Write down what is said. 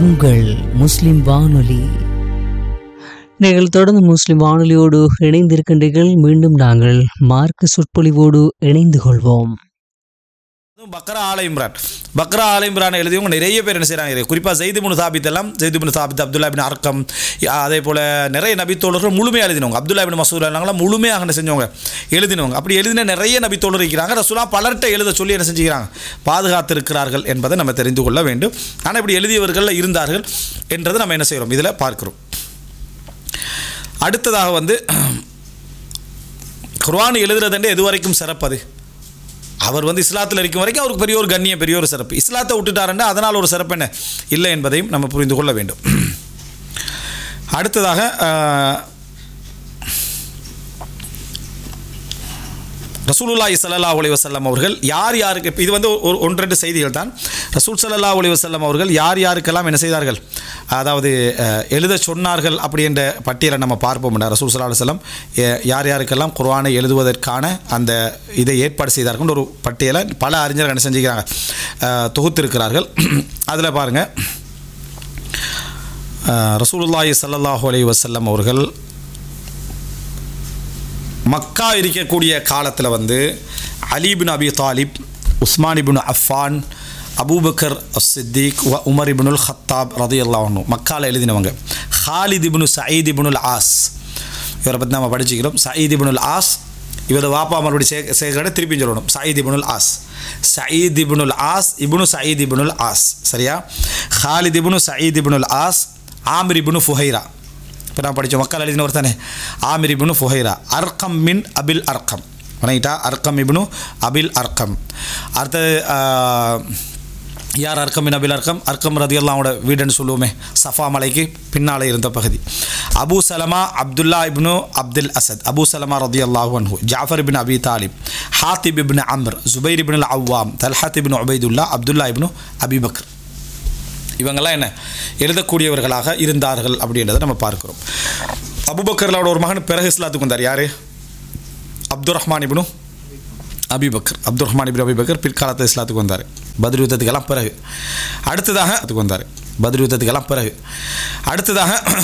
உங்கள் முஸ்லிம் வானொலி நீங்கள் தொடர்ந்து முஸ்லிம் வானொலியோடு இணைந்திருக்கின்றீர்கள் மீண்டும் நாங்கள் மார்க்க சொற்பொழிவோடு இணைந்து கொள்வோம் அதுவும் பக்ரா ஆல இம்ரான் பக்ரா ஆல இம்ரான் எழுதியவங்க நிறைய பேர் என்ன செய்கிறாங்க குறிப்பாக ஜெய்து முனு சாபித் எல்லாம் ஜெய்து முனு சாபித் அப்துல்லா பின் அர்க்கம் அதே போல் நிறைய நபித்தோழர்கள் முழுமையாக எழுதினவங்க அப்துல்லா பின் மசூத் எல்லாம் முழுமையாக என்ன செஞ்சவங்க எழுதினவங்க அப்படி எழுதின நிறைய நபித்தோழர் இருக்கிறாங்க ரசூலா பலர்கிட்ட எழுத சொல்லி என்ன செஞ்சுக்கிறாங்க பாதுகாத்திருக்கிறார்கள் என்பதை நம்ம தெரிந்து கொள்ள வேண்டும் ஆனால் இப்படி எழுதியவர்கள் இருந்தார்கள் என்றதை நம்ம என்ன செய்கிறோம் இதில் பார்க்கிறோம் அடுத்ததாக வந்து குர்ஆன் எழுதுறதுண்டு எது வரைக்கும் சிறப்பது அவர் வந்து இஸ்லாத்தில் இருக்கும் வரைக்கும் அவருக்கு பெரிய ஒரு கண்ணியம் பெரிய ஒரு சிறப்பு இஸ்லாத்தை விட்டுட்டாருன்னா அதனால் ஒரு சிறப்பு என்ன இல்லை என்பதையும் நம்ம புரிந்து கொள்ள வேண்டும் அடுத்ததாக ஆஹ், ரசூலுல்லாஹி ஸல்லல்லாஹு அலைஹி வஸல்லம் அவர்கள் யார் யாருக்கு இப்ப இது வந்து ஒரு ஒன்று ரெண்டு செய்திகள் தான் ரசூல் ஸல்லல்லாஹு அலைஹி வஸல்லம் அவர்கள் யார் யாருக்கெல்லாம் என்ன செய்தார்கள் அதாவது அஹ், எழுத சொன்னார்கள் அப்படி என்ற பட்டியலை நம்ம பார்ப்போம் ரசூல் ஸல்லல்லாஹு அலைஹி வஸல்லம் எ- யார் யாருக்கெல்லாம் குர்ஆனை எழுதுவதற்கான அந்த இதை ஏற்பாடு செய்தார்கள் ஒரு பட்டியலை பல அறிஞர்கள் என்ன செஞ்சுக்கிறாங்க அஹ், தொகுத்திருக்கிறார்கள் அதில் பாருங்கள் ரசூலுல்லாஹி ஸல்லல்லாஹு அலைஹி வஸல்லம் அவர்கள் மக்கா இருக்கக்கூடிய காலத்தில் வந்து Ali bin Abi Talib Usman ibn Affan Abu Bakr Siddiq வ உமர் இபினுல் ஹத்தாப் ரதி அல்லாஹனு மக்கால எழுதினவங்க Khalid ibn Said ibn al As இவரை பற்றி நம்ம படிச்சுக்கிறோம் சயீத் இப்னுல் ஆஸ் இவர் வாப்பா மறுபடி சே சேர்க்கட திருப்பி சொல்லணும் Said ibn al As Said ibn al As ibn Said ibn al As சரியா Khalid ibn Said ibn al As Amir ibn Fuhayra இப்போ நான் படித்த மக்கள் எழுதின ஒரு தானே ஆமிர் இப்னு ஃபுஹைரா அர்கம் மின் அபில் அர்கம் வணங்கிட்டா அர்கம் இப்னு அபில் அர்கம் அடுத்தது ஆஹ், யார் அர்க்கம் மின் அபில் அர்க்கம் அர்க்கம் ரதியல்லாவோட வீடுன்னு சொல்லுவோமே சஃபா மலைக்கு பின்னால் இருந்த பகுதி அபு சலமா அப்துல்லா இப்னு அப்துல் அசத் அபு சலமா ரதியல்லாஹு அன்ஹு ஜாஃபர் இப்னு அபி தாலிப் ஹாத்திப் இப்னு அம்ர் ஜுபைர் இப்னு அவ்வாம் தல்ஹாத் இப்னு உபைதுல்லா அப்துல்லா இப்னு அபிபக்கர் இவங்கெல்லாம் என்ன எழுதக்கூடியவர்களாக இருந்தார்கள் அப்படின்றத நம்ம பார்க்கிறோம் அபுபக்கர்லோட ஒரு மகன் பிறகு இஸ்லாத்துக்கு வந்தார் யார் அப்துல் ரஹ்மான் இப்னு அபிபக்கர் அப்துல் ரஹ்மான் இப்னு அபிபக்கர் பிற்காலத்தில் இஸ்லாத்துக்கு வந்தார் பத்ர் யுத்தத்துக்கெல்லாம் பிறகு அடுத்ததாக அதுக்கு வந்தார் பத்ர் யுத்தத்துக்கெல்லாம் பிறகு அடுத்ததாக